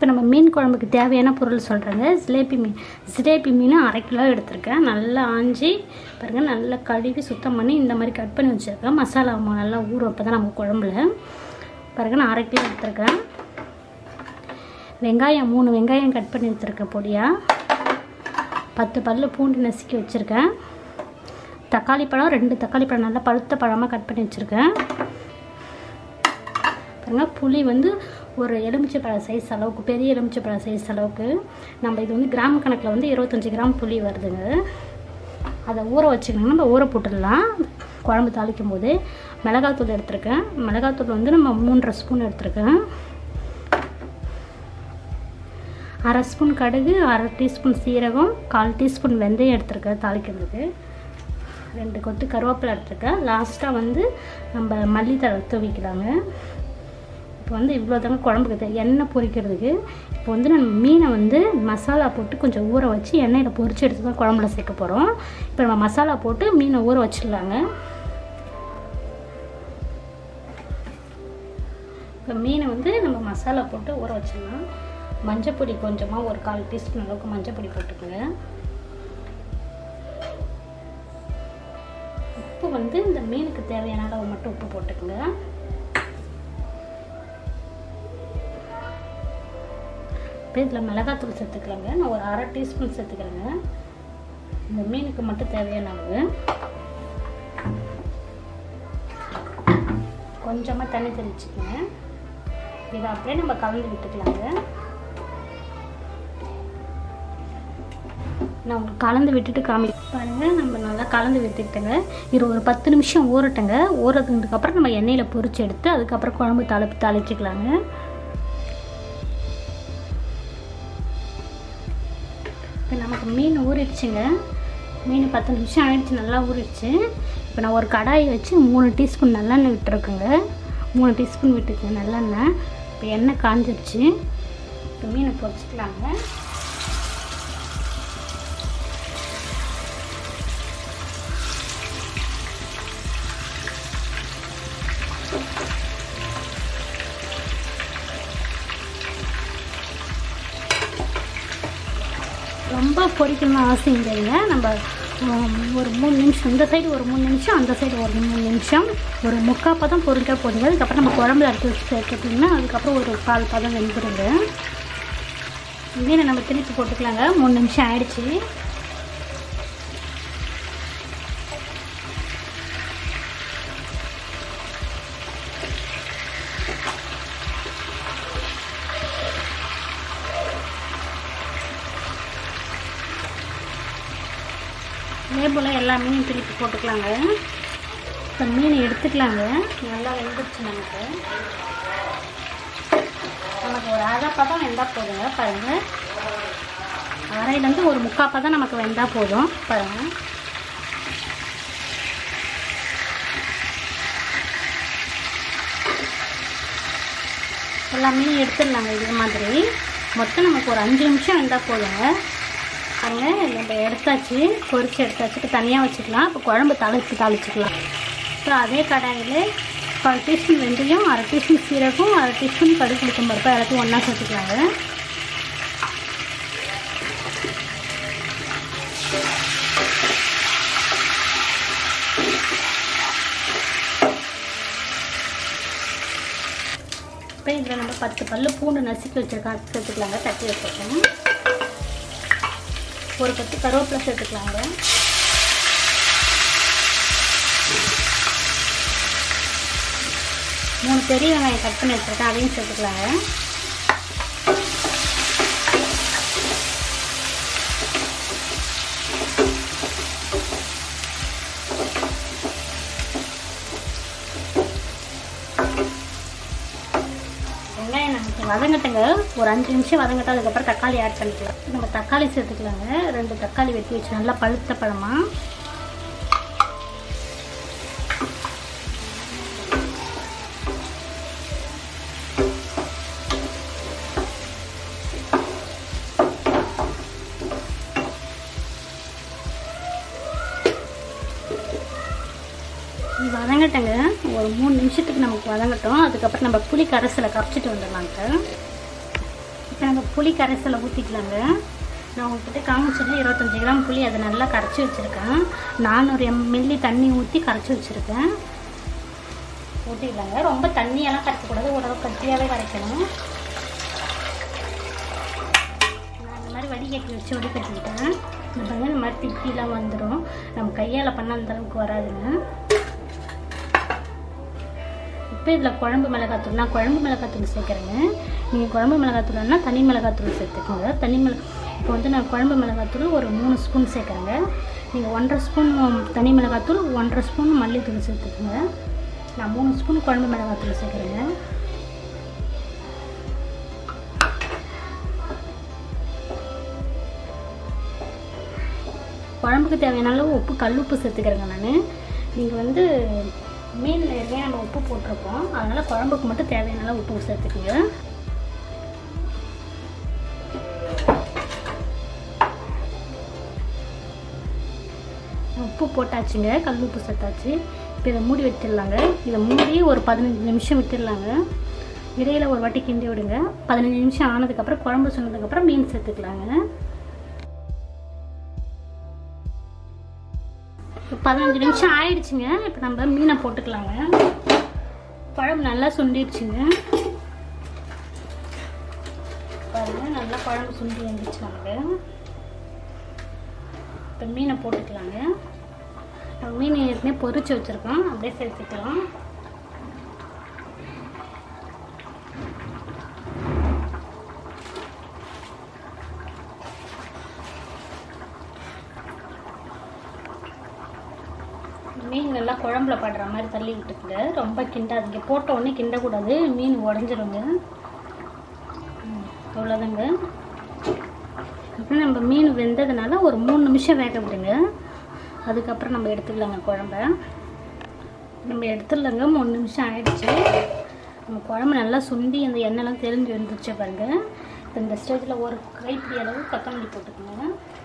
இப்போ நம்ம மீன் குழம்புக்கு தேவையான பொருள் சொல்கிறேங்க ஜிலேபி மீன் ஜிலேபி மீன் அரை கிலோ எடுத்திருக்கேன் நல்லா ஆஞ்சி பாருங்கள் நல்லா கழுவி சுத்தம் பண்ணி இந்த மாதிரி கட் பண்ணி வச்சுருக்கேன் மசாலா மா- நல்லா ஊறும் அப்போ தான் நம்ம குழம்புல பாருங்கள் நான் அரை கிலோ எடுத்திருக்கேன் வெங்காயம் மூணு வெங்காயம் கட் பண்ணி எடுத்திருக்கேன் பொடியாக பத்து பல்லு பூண்டு நசுக்கி வச்சுருக்கேன் தக்காளி பழம் ரெண்டு தக்காளி பழம் நல்லா பழுத்த பழமாக கட் பண்ணி வச்சுருக்கேன் பாருங்க புளி வந்து ஒரு எலுமிச்சை பழ சைஸ் அளவுக்கு பெரிய எலுமிச்சை பழ சைஸ் அளவுக்கு நம்ம இது வந்து கிராம் கணக்கில் வந்து இருபத்தஞ்சி கிராம் புளி வருதுங்க அதை ஊற வச்சுக்கணும் நம்ம ஊற போட்டுடலாம் குழம்பு தாளிக்கும் போது மிளகாத்தூள் எடுத்திருக்கேன் மிளகாத்தூள் வந்து நம்ம மூன்றரை ஸ்பூன் எடுத்திருக்கேன் அரை ஸ்பூன் கடுகு அரை டீஸ்பூன் சீரகம் கால் டீஸ்பூன் வெந்தயம் எடுத்திருக்கேன் தாளிக்கிறதுக்கு ரெண்டு கொத்து கருவேப்பிலை எடுத்துருக்கேன் லாஸ்ட்டாக வந்து நம்ம மல்லித்தழை தூவிக்கலாங்க இப்போ வந்து இவ்வளோ தாங்க குழம்புக்கு தேவை எண்ணெய் பொரிக்கிறதுக்கு இப்போ வந்து நம்ம மீனை வந்து மசாலா போட்டு கொஞ்சம் ஊற வச்சு எண்ணெயில் பொரிச்சு எடுத்து தான் குழம்புல சேர்க்க போகிறோம் இப்போ நம்ம மசாலா போட்டு மீனை ஊற வச்சிடலாங்க இப்போ மீனை வந்து நம்ம மசாலா போட்டு ஊற வச்சிடலாம் மஞ்சப்பொடி கொஞ்சமாக ஒரு கால் டீஸ்பூன் அளவுக்கு மஞ்சப்பொடி போட்டுக்கோங்க உப்பு வந்து இந்த மீனுக்கு தேவையான அளவு மட்டும் உப்பு போட்டுக்கோங்க இப்போ இதில் மிளகாத்தூள் சேர்த்துக்கலாங்க நான் ஒரு அரை டீஸ்பூன் சேர்த்துக்கிறேங்க இந்த மீனுக்கு மட்டும் தேவையான அளவு கொஞ்சமாக தண்ணி தெளிச்சுக்கோங்க இதை அப்படியே நம்ம கலந்து விட்டுக்கலாங்க நான் உங்களுக்கு கலந்து விட்டுட்டு காமி பாருங்கள் நம்ம நல்லா கலந்து விட்டுக்கிட்டேங்க இது ஒரு பத்து நிமிஷம் ஊறட்டுங்க ஊறதுக்கு அப்புறம் நம்ம எண்ணெயில் பொரிச்சு எடுத்து அதுக்கப்புறம் குழம்பு தாளிப்பு தாளிச்சுக்கலாங்க இப்போ நமக்கு மீன் ஊறிடுச்சுங்க மீன் பத்து நிமிஷம் ஆயிடுச்சு நல்லா ஊறிடுச்சு இப்போ நான் ஒரு கடாயை வச்சு மூணு டீஸ்பூன் நல்லெண்ணெய் விட்டுருக்குங்க மூணு டீஸ்பூன் விட்டுருக்கேன் நல்லெண்ணெய் இப்போ எண்ணெய் காஞ்சிருச்சு இப்போ மீனை பொரிச்சுக்கலாங்க ரொம்ப பொரிக்கணும்னு அவசியம் இல்லைங்க நம்ம உம், ஒரு மூணு நிமிஷம் இந்த சைடு ஒரு மூணு நிமிஷம் அந்த சைடு ஒரு மூணு நிமிஷம் ஒரு முக்கால் பதம் பொரிக்க போடுங்க அதுக்கப்புறம் நம்ம குழம்புல எடுத்து வச்சு சேர்த்துட்டிங்கன்னா அதுக்கப்புறம் ஒரு கால் பதம் வெந்துடுங்க மீனை நம்ம திருப்பி போட்டுக்கலாங்க மூணு நிமிஷம் ஆயிடுச்சு இதே போல் எல்லா மீனையும் திருப்பி போட்டுக்கலாங்க இப்போ மீனை எடுத்துக்கலாங்க நல்லா வெந்துருச்சு நமக்கு நமக்கு ஒரு அரை பதம் வெந்தால் போதுங்க பாருங்கள் அரையிலேருந்து ஒரு முக்கால் பதம் நமக்கு வெந்தால் போதும் பாருங்கள் எல்லா மீனையும் எடுத்துடலாங்க இதே மாதிரி மொத்தம் நமக்கு ஒரு அஞ்சு நிமிஷம் வெந்தால் போதுங்க பாருங்க நம்ம எடுத்தாச்சு பொரிச்சு எடுத்தாச்சு இப்போ தனியாக வச்சுக்கலாம் இப்போ குழம்பு தாளிச்சு தாளிச்சுக்கலாம் அப்புறம் அதே கடாயில் கால் டீஸ்பூன் வெந்தயம் அரை டீஸ்பூன் சீரகம் அரை டீஸ்பூன் கடுகு உளுத்தம் பருப்பு எல்லாத்தையும் ஒன்றா சேர்த்துக்கலாங்க இப்போ இதில் நம்ம பத்து பல்லு பூண்டு நசுக்கி வச்சிருக்கோம் அது சேர்த்துக்கலாங்க தட்டி வச்சுருக்கோம் ஒரு பத்து கருவேப்பிலை சேர்த்துக்கலாங்க மூணு பெரிய வெங்காயம் கட் பண்ணி வச்சுருக்கேன் அதையும் சேர்த்துக்கலாங்க வெங்காயம் நமக்கு வதங்கட்டுங்க ஒரு அஞ்சு நிமிஷம் வதங்கட்டும் அதுக்கப்புறம் தக்காளி ஆட் பண்ணிக்கலாம் நம்ம தக்காளி சேர்த்துக்கலாங்க ரெண்டு தக்காளி வெட்டி வச்சு நல்லா பழுத்த பழமா இது வதங்கட்டுங்க ஒரு மூணு நிமிஷத்துக்கு நமக்கு வதங்கட்டும் அதுக்கப்புறம் நம்ம புளி கரைசலை கரைச்சிட்டு வந்துடலாங்க இப்போ இப்போ நம்ம புளி கரைசலை ஊற்றிக்கலாங்க நான் உங்ககிட்ட காமிச்சது இருபத்தஞ்சி கிராம் புளி அதை நல்லா கரைச்சி வச்சுருக்கேன் நானூறு எம் மில்லி தண்ணி ஊற்றி கரைச்சி வச்சுருக்கேன் ஊற்றிக்கலாங்க ரொம்ப தண்ணியெல்லாம் கரைக்கக்கூடாது ஓரளவு கட்டியாகவே கரைக்கணும் நான் இந்த மாதிரி வடிகட்டி வச்சு வடிகட்டிக்கிட்டேன் இந்த பாருங்க இந்த மாதிரி திட்டிலாம் வந்துடும் நம்ம கையால் பண்ண அந்த அளவுக்கு வராதுங்க இப்போ இதில் குழம்பு மிளகாத்தூள் நான் குழம்பு மிளகாத்தூள் சேர்க்குறேங்க நீங்கள் குழம்பு மிளகாத்தூள்னா தனி மிளகாத்தூள் சேர்த்துக்கோங்க தனி மிள இப்போ வந்து நான் குழம்பு மிளகாத்தூள் ஒரு மூணு ஸ்பூன் சேர்க்குறேங்க நீங்கள் ஒன்றரை ஸ்பூன் தனி மிளகாத்தூள் ஒன்றரை ஸ்பூன் மல்லித்தூள் சேர்த்துக்கோங்க நான் மூணு ஸ்பூன் குழம்பு மிளகாத்தூள் சேர்க்குறேங்க குழம்புக்கு தேவையான அளவு உப்பு கல் உப்பு சேர்த்துக்கிறேங்க நான் நீங்கள் வந்து மீனில் ஏற்கனவே நம்ம உப்பு போட்டிருக்கோம் அதனால் குழம்புக்கு மட்டும் தேவையான அளவு உப்பு சேர்த்துக்குங்க உப்பு போட்டாச்சுங்க கல் உப்பு சேர்த்தாச்சு இப்போ இதை மூடி விட்டுடலாங்க இதை மூடி ஒரு பதினஞ்சு நிமிஷம் விட்டுடலாங்க இடையில ஒரு வாட்டி கிண்டி விடுங்க பதினஞ்சு நிமிஷம் ஆனதுக்கப்புறம் குழம்பு சொன்னதுக்கப்புறம் மீன் சேர்த்துக்கலாங்க இப்போ பதினஞ்சு நிமிஷம் ஆயிடுச்சுங்க இப்போ நம்ம மீனை போட்டுக்கலாங்க குழம்பு நல்லா சுண்டிடுச்சுங்க பாருங்க நல்லா குழம்பு சுண்டி வந்துச்சுனாங்க இப்போ மீனை போட்டுக்கலாங்க நம்ம மீன் ஏற்கனவே பொரிச்சு வச்சுருக்கோம் அப்படியே சேர்த்துக்கலாம் மீன் நல்லா குழம்புல படுற மாதிரி தள்ளி விட்டுக்குங்க ரொம்ப கிண்டாதீங்க போட்ட உடனே கிண்டக்கூடாது மீன் உடஞ்சிருங்க ம், அவ்வளோதாங்க அப்புறம் நம்ம மீன் வெந்ததுனால ஒரு மூணு நிமிஷம் வேக விடுங்க அதுக்கப்புறம் நம்ம எடுத்துக்கலாங்க குழம்ப நம்ம எடுத்துடலாங்க மூணு நிமிஷம் ஆயிடுச்சு நம்ம குழம்பு நல்லா சுண்டி அந்த எண்ணெய்லாம் தெரிஞ்சு வந்துருச்சு பாருங்க இப்போ இந்த ஸ்டேஜில் ஒரு கைப்பிடி அளவு கொத்தமல்லி போட்டுக்கோங்க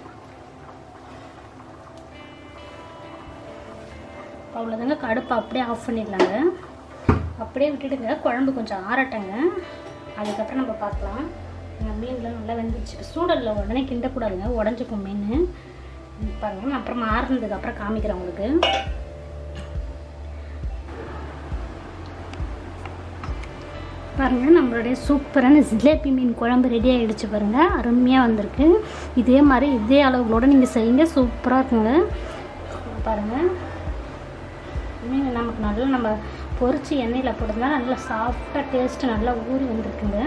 அவ்வளோதாங்க கடுப்பை அப்படியே ஆஃப் பண்ணிடலாங்க அப்படியே விட்டுடுங்க குழம்பு கொஞ்சம் ஆறட்டங்க அதுக்கப்புறம் நம்ம பார்க்கலாம் இந்த மீன்லாம் நல்லா வெந்துச்சு சூடலில் உடனே கிண்டக்கூடாதுங்க உடஞ்சிக்கும் மீன் ம், பாருங்க நான் அப்புறமா ஆறுனதுக்கு அப்புறம் காமிக்கிறேன் உங்களுக்கு பாருங்க நம்மளுடைய சூப்பரான ஜிலேபி மீன் குழம்பு ரெடி ஆகிடுச்சு பாருங்க அருமையாக வந்திருக்கு இதே மாதிரி இதே அளவுகளோட நீங்கள் செய்யுங்க சூப்பராக இருக்குங்க பாருங்கள் மீன் நமக்கு நல்லா நம்ம பொரிச்சு எண்ணெயில் போட்டதுனால நல்லா சாஃப்டாக டேஸ்ட்டு நல்லா ஊறி வந்திருக்குங்க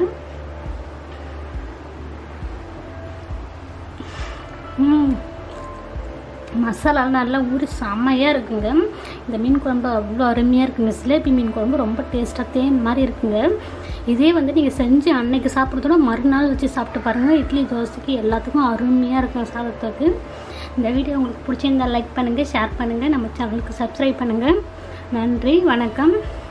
ம் மசாலா நல்லா ஊறி செம்மையாக இருக்குங்க இந்த மீன் குழம்பு அவ்வளோ அருமையாக இருக்குங்க சிலேபி மீன் குழம்பு ரொம்ப டேஸ்ட்டாக தேன் மாதிரி இருக்குங்க இதே வந்து நீங்கள் செஞ்சு அன்னைக்கு சாப்பிட்றதோட மறுநாள் வச்சு சாப்பிட்டு பாருங்கள் இட்லி தோசைக்கு எல்லாத்துக்கும் அருமையாக இருக்கும் சாதத்துக்கு இந்த வீடியோ உங்களுக்கு பிடிச்சிருந்தா லைக் பண்ணுங்கள் ஷேர் பண்ணுங்கள் நம்ம சேனலுக்கு சப்ஸ்கிரைப் பண்ணுங்கள் நன்றி வணக்கம்